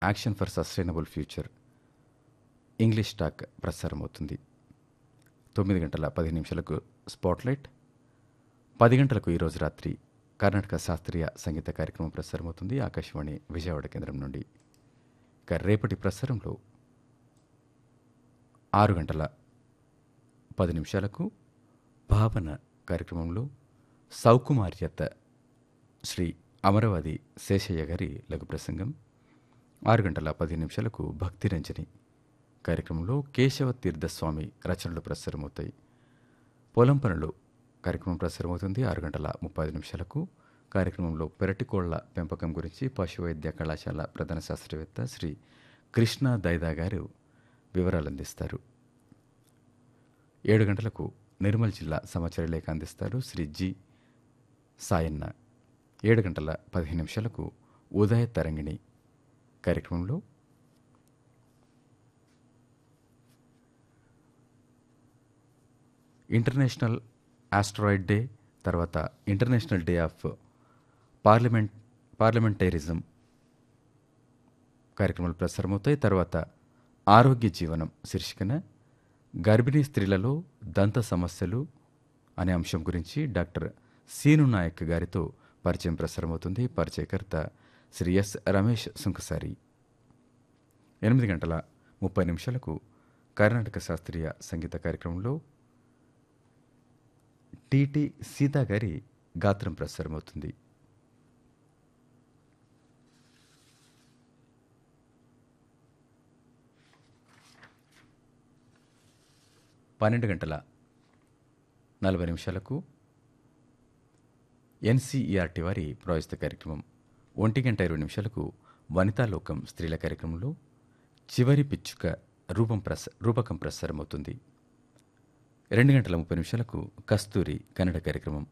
action for sustainable future English talk ప్రసారమవుతుంది తొమ్మిది గంటల పది నిమిషాలకు స్పాట్లైట్ పది గంటలకు ఈరోజు రాత్రి కర్ణాటక శాస్త్రీయ సంగీత కార్యక్రమం ప్రసారమవుతుంది ఆకాశవాణి విజయవాడ కేంద్రం నుండి ఇక రేపటి ప్రసారంలో ఆరు గంటల పది నిమిషాలకు భావన కార్యక్రమంలో సౌకుమార్యత శ్రీ అమరవాది శేషయ్య గారి లఘు ప్రసంగం ఆరు గంటల పది నిమిషాలకు భక్తిరంజని కార్యక్రమంలో కేశవ తీర్థస్వామి రచనలు ప్రసారమవుతాయి పొలం పనులు కార్యక్రమం ప్రసారమవుతుంది ఆరు గంటల ముప్పై ఐదు నిమిషాలకు కార్యక్రమంలో పెరటికోళ్ల పెంపకం గురించి పశు వైద్య కళాశాల ప్రధాన శాస్త్రవేత్త శ్రీ కృష్ణ దైదా గారు వివరాలు అందిస్తారు ఏడు గంటలకు నిర్మల్ జిల్లా సమాచార లేఖ అందిస్తారు శ్రీ జి సాయన్న ఏడు గంటల పదిహేను నిమిషాలకు ఉదయ తరంగిణి కార్యక్రమంలో ఇంటర్నేషనల్ ఆస్ట్రాయిడ్ డే తర్వాత international day of parliament parliamentarism కార్యక్రమాలు ప్రసారమవుతాయి తర్వాత ఆరోగ్య జీవనం శీర్షికన గర్భిణీ స్త్రీలలో దంత సమస్యలు అనే అంశం గురించి డాక్టర్ సీను నాయక్ గారితో పరిచయం ప్రసారమవుతుంది పరిచయకర్త శ్రీ ఎస్ రమేష్ సుంకసారి ఎనిమిది గంటల ముప్పై నిమిషాలకు కర్ణాటక శాస్త్రీయ సంగీత కార్యక్రమంలో టిటి సీతా గారి గాత్రం ప్రసారమవుతుంది పన్నెండు గంటల నలభై నిమిషాలకు ఎన్సీఈఆర్టీ వారి ప్రవేశ కార్యక్రమం ఒంటి గంట ఇరవై నిమిషాలకు వనితాలోకం స్త్రీల కార్యక్రమంలో చివరి పిచ్చుక రూపం ప్రస రూపకం ప్రసారమవుతుంది రెండు గంటల ముప్పై నిమిషాలకు కస్తూరి కన్నడ కార్యక్రమం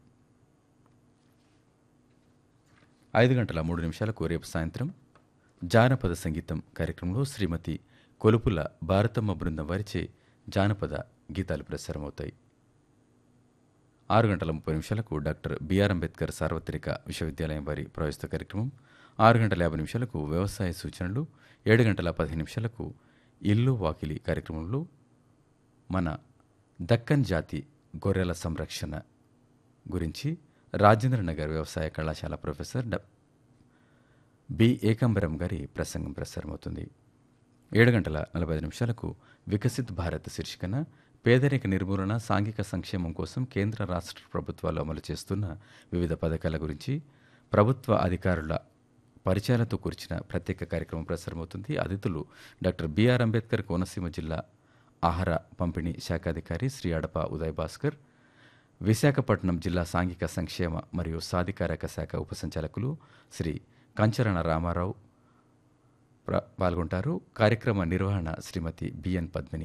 ఐదు గంటల మూడు నిమిషాలకు రేపు సాయంత్రం జానపద సంగీతం కార్యక్రమంలో శ్రీమతి కొలుపుల భారతమ్మ బృందం వారిచే జానపద గీతాలు ప్రసారమవుతాయి ఆరు గంటల ముప్పై నిమిషాలకు డాక్టర్ బిఆర్ అంబేద్కర్ సార్వత్రిక విశ్వవిద్యాలయం వారి ప్రవేశ కార్యక్రమం ఆరు గంటల యాభై నిమిషాలకు వ్యవసాయ సూచనలు ఏడు గంటల పదిహేను నిమిషాలకు ఇల్లు వాకిలి కార్యక్రమంలో మన దక్కన్ జాతి గొర్రెల సంరక్షణ గురించి రాజేంద్ర నగర్ వ్యవసాయ కళాశాల ప్రొఫెసర్ డ బి ఏకంబరం గారి ప్రసంగం ప్రసారమవుతుంది ఏడు గంటల నలభై ఐదు నిమిషాలకు వికసిత్ భారత్ శీర్షికన పేదరిక నిర్మూలన సాంఘిక సంక్షేమం కోసం కేంద్ర రాష్ట్ర ప్రభుత్వాలు అమలు చేస్తున్న వివిధ పథకాల గురించి ప్రభుత్వ అధికారుల పరిచయాలతో కూర్చిన ప్రత్యేక కార్యక్రమం ప్రసారమవుతుంది అతిథులు డాక్టర్ బిఆర్ అంబేద్కర్ కోనసీమ జిల్లా ఆహార పంపిణీ శాఖాధికారి శ్రీ అడప ఉదయ్ భాస్కర్ విశాఖపట్నం జిల్లా సాంఘిక సంక్షేమ మరియు సాధికారక శాఖ ఉపసంచాలకులు శ్రీ కంచరణ రామారావు ప్ర- పాల్గొంటారు కార్యక్రమ నిర్వహణ శ్రీమతి బిఎన్ పద్మిని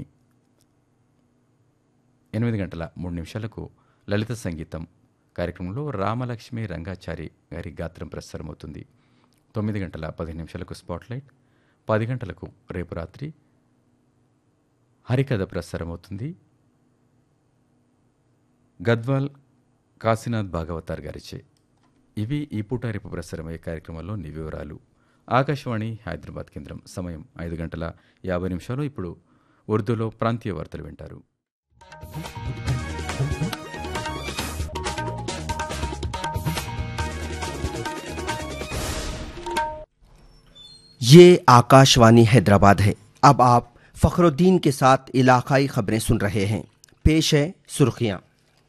ఎనిమిది గంటల మూడు నిమిషాలకు లలిత సంగీతం కార్యక్రమంలో రామలక్ష్మి రంగాచారి గారి గాత్రం ప్రసారమవుతుంది తొమ్మిది గంటల పదిహేను నిమిషాలకు స్పాట్లైట్ పది గంటలకు రేపు రాత్రి హరికథ ప్రసారమవుతుంది గద్వాల్ కాశీనాథ్ భాగవతార్ గారిచే ఇవి ఈ పూట రేపు ప్రసారమయ్యే కార్యక్రమాల్లోని వివరాలు ఆకాశవాణి హైదరాబాద్ కేంద్రం సమయం ఐదు గంటల యాభై నిమిషాలు ఇప్పుడు ఉర్దూలో ప్రాంతీయ వార్తలు వింటారు ये आकाशवाणी हैदराबाद है अब आप फखरुद्दीन के साथ इलाकाई खबरें सुन रहे हैं पेश है सुर्खियां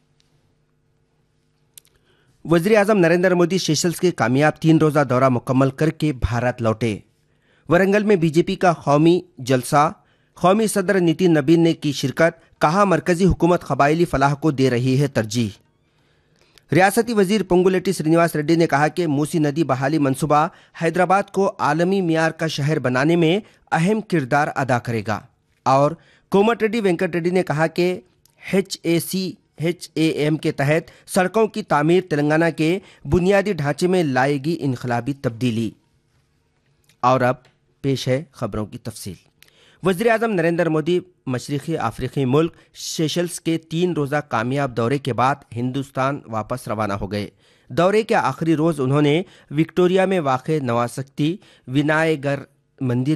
वजीर अजम नरेंद्र मोदी सेशल्स के कामयाब तीन रोज़ा दौरा मुकम्मल करके भारत लौटे वरंगल में बीजेपी का कौमी जलसा कौमी सदर नितिन नबीन ने की शिरकत कहा मरकजी हुकूमत कबायली फलाह को दे रही है तरजीह रियासती वजीर पोंगुलेटी श्रीनिवास रेड्डी ने कहा कि मूसी नदी बहाली मंसूबा हैदराबाद को आलमी मियार का शहर बनाने में अहम किरदार अदा करेगा और कोमट रेड्डी वेंकट रेड्डी ने कहा कि H A C H A M के तहत सड़कों की तामीर तेलंगाना के बुनियादी ढांचे में लाएगी इनकलाबी तब्दीली और अब पेश है खबरों की तफसील वजीर अजम नरेंद्र मोदी मशरक़ी अफ्रीकी मुल्क सेशल्स के तीन रोज़ा कामयाब दौरे के बाद हिंदुस्तान वापस रवाना हो गए दौरे के आखिरी रोज़ उन्होंने विक्टोरिया में वाक़ नवासक्ति विनायगर मंदिर